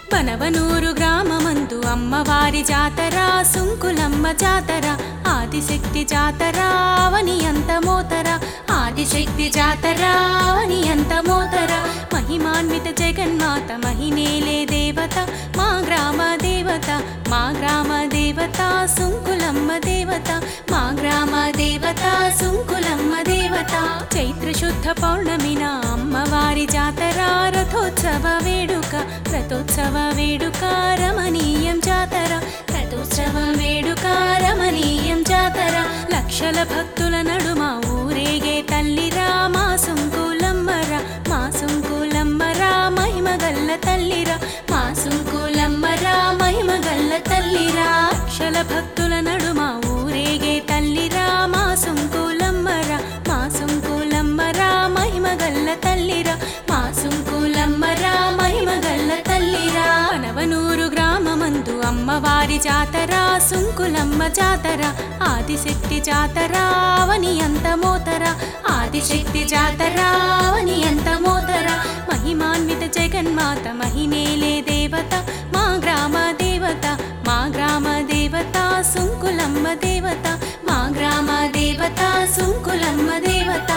బనవనూరు గ్రామమందు అమ్మవారి జాతర సుంకులమ్మ జాతర ఆదిశక్తి జాతర అవని అంత మోతర ఆదిశక్తి జాతర అవని అంత మోతర మహిమాన్విత జగన్మాత మహినేలే దేవత మా గ్రామ దేవత మా గ్రామ దేవత సుంకులమ్మ దేవత మా గ్రామ దేవత సుంకులమ్మ దేవత చైత్ర శుద్ధ పౌర్ణమిన అమ్మవారి జాతర రథోత్సవ వేడుక రథోత్సవ వేడుక రమణీయం జాతర రథోత్సవ వేడుక రమణీయం జాతర లక్షల భక్తుల నడుమ ఊరేగే తల్లిరా మా సుంకులమ్మరా మా సుంకులమ్మరా మహిమగల్ల తల్లిరా మా సుంకులమ్మరా మహిమగల్ల తల్లిరా లక్షల భక్తుల నడుమ ఊరేగే తల్లిరా మా సుంకులమ్మరా మా సుంకులమ్మరా మహిమగల్ల తల్లిరా మా సుంకులమ్మరా మహిమగల్ల తల్లిరా అనవనూరు గ్రామమందు అమ్మవారి జాతర సుంకులమ్మ జాతర ఆదిశక్తి జాతర అవని అంత మోతర ఆదిశక్తి జాతర అవని అంత మోతర మహిమాన్విత జగన్మాత మహినేలే దేవత మా గ్రామ దేవత మా గ్రామ దేవత సుంకులమ్మ దేవత మా గ్రామ దేవత సుంకులమ్మ దేవత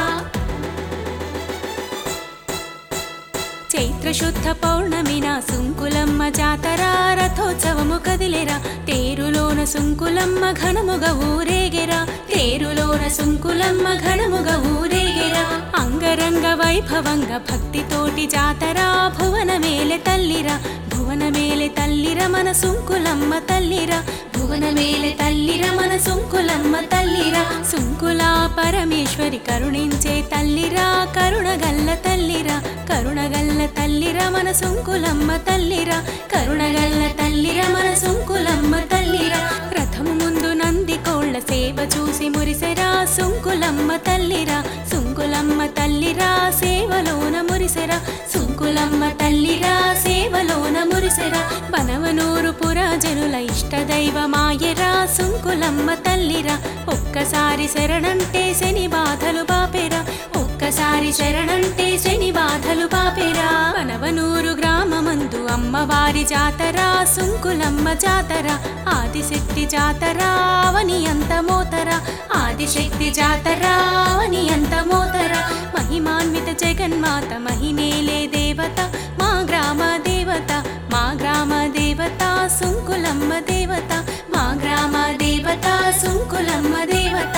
చైత్ర శుద్ధ పౌర్ణమిన సుంకులమ్మ జాతర రథోత్సవము కదిలెరా తేరులోన సుంకులమ్మ ఘనముగ ఊరేగెరా తేరులోన సుంకులమ్మ ఘనముగ ఊరేగెరా అంగరంగ వైభవంగ భక్తితోటి జాతర భువన మేలె తల్లిరా భువన మేలె తల్లిర మన సుంకులమ్మ తల్లిరా భువన మేలె తల్లిర మన సుంకులమ్మ తల్లిరా సుంకులా పరమేశ్వరి కరుణించే తల్లిరా కరుణగల్ల తల్లిరా కరుణగల్ల తల్లిరా మన సుంకులమ్మ తల్లిరా కరుణగల్ల తల్లిరా మన సుంకులమ్మ తల్లిరా రథము ముందు నంది కోళ్ళ సేవ చూసి మురిసెరా సుంకులమ్మ తల్లిరా సుంకులమ్మ తల్లిరా సేవలోన మురిసెరా సుంకులమ్మ తల్లిరా సేవలోన మురిసెరా బనవనూరు పురాజనుల ఇష్టదైవమాయరా సుంకులమ్మ తల్లిరా ఒక్కసారి శరణంటే శని బాధలు బాపెరా ఒక్కసారి శరణంటే శని బాధలు బాపెరా బనవనూరు గ్రామమందు అమ్మవారి జాతర సుంకులమ్మ జాతర ఆదిశక్తి జాతర అవని అంత మోతర ఆదిశక్తి జాతర అవని అంత మోతర మహిమాన్విత జగన్మాత మహినేలే దేవత మా గ్రామ దేవత మా గ్రామ దేవత సుంకులమ్మ దేవత మా గ్రామ దేవత సుంకులమ్మ దేవత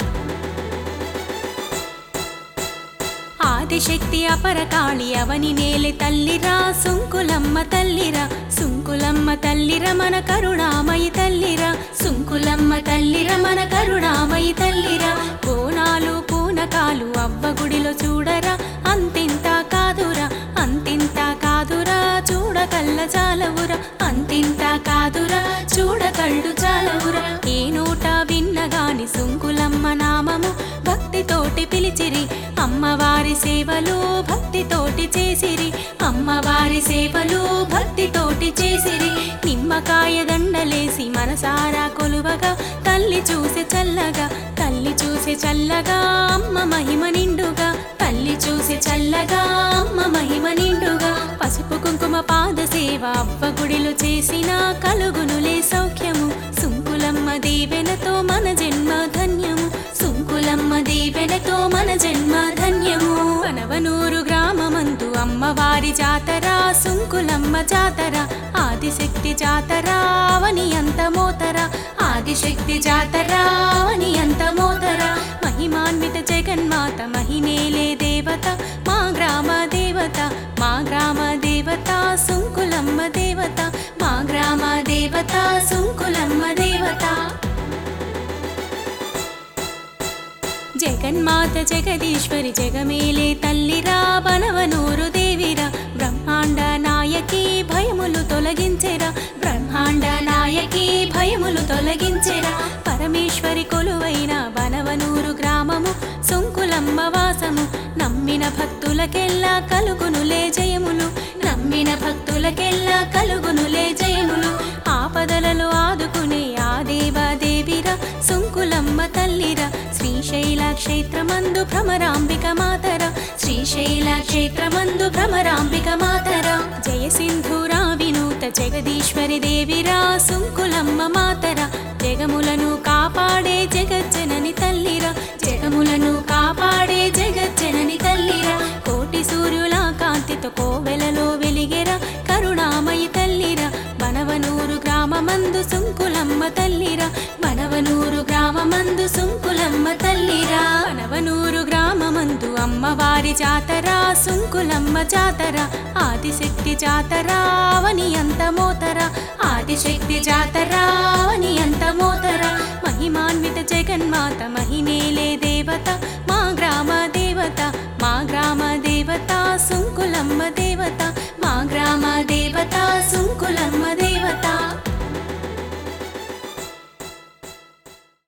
ఆదిశక్తి అపరకాళి అవని నేలె తల్లిరా సుంకులమ్మ తల్లిరా సుంకులమ్మ తల్లిర మన కరుణామయి తల్లిరా సుంకులమ్మ తల్లిర మన కరుణామయి తల్లిరా బోనాలు పూనకాలు అవ్వ గుడిలో చూడరా అంతింత కాదురా అంతింత కాదురా చూడకల్ల చాలవురా అంతింత కాదురా చూడకళ్ళు చాలవురా ఏ నోట విన్నగాని సుంకులమ్మ నామము భక్తితోటి పిలిచిరి అమ్మవారి సేవలు భక్తితోటి చేసిరి అమ్మవారి సేవలు భక్తితోటి చేసిరి నిమ్మకాయ దండలేసి మనసారా కొలువగా తల్లి చూసి చల్లగా తల్లి చూసి చల్లగా అమ్మ మహిమ నిండుగా తల్లి చూసి చల్లగా అమ్మ మహిమ నిండుగా పసుపు కుంకుమ పాద సేవ అవ్వ గుడిలో చేసిన కలుగునులే సౌఖ్యము సుంకులమ్మ దీవెనతో మన జన్మ ధన్యము సుంకులమ్మ దీవెనతో మన జన్మ ధన్యము వనవనూరు గ్రామమందు అమ్మవారి జాతర సుంకులమ్మ జాతర ఆదిశక్తి జాతర అవని అంత మోతర ఆదిశక్తి జాతర అవని అంత మోతర మహిమాన్విత జగన్మాత మహినేలే దేవత మా గ్రామ దేవత మా గ్రామ దేవత సుంకులమ్మ దేవత మా గ్రామ దేవత సుంకులమ్మ దేవత జగన్మాత జగదీశ్వరి జగమేలే తల్లిరా బనవనూరు దేవిరా బ్రహ్మాండ నాయకి భయములు తొలగించెరా బ్రహ్మాండ నాయకి భయములు తొలగించెరా పరమేశ్వరి కొలువైన బనవనూరు గ్రామము సుంకులమ్మ వాసము నమ్మిన భక్తులకెల్లా కలుగునులే జయములు నమ్మిన భక్తులకెల్లా కలుగునులే జయములు ఆపదలలో ఆదుకునే ఆ దేవాదేవిరా సుంకులమ్మ తల్లిరా శ్రీశైల క్షేత్రమందు భ్రమరాంబిక మాతర శ్రీశైల క్షేత్రమందు భ్రమరాంబిక మాతర జయ సింధూరా వినూత జగదీశ్వరి దేవిరా సుంకులమ్మ మాతరా జగములను కాపాడే జగజ్జనని తల్లిరా జగములను కాపాడే జగజ్జనని తల్లిరా కోటి సూర్యుల కాంతితో కోవెలలో వెలిగెరా కరుణామయి తల్లిరా బనవనూరు గ్రామమందు సుంకులమ్మ తల్లిరా బనవనూరు గ్రామమందు సుంకులమ్మ తల్లిరా బనవనూరు గ్రామమందు అమ్మవారి జాతర సుంకులమ్మ జాతర ఆదిశక్తి జాతర అవని అంత మోతర ఆదిశక్తి జాతర అవని అంత మోతర మహిమాన్విత జగన్మాత మహిమేలే దేవత మా గ్రామ దేవత మా గ్రామ దేవత సుంకులమ్మ దేవత మా గ్రామ దేవత సుంకులమ్మ దేవత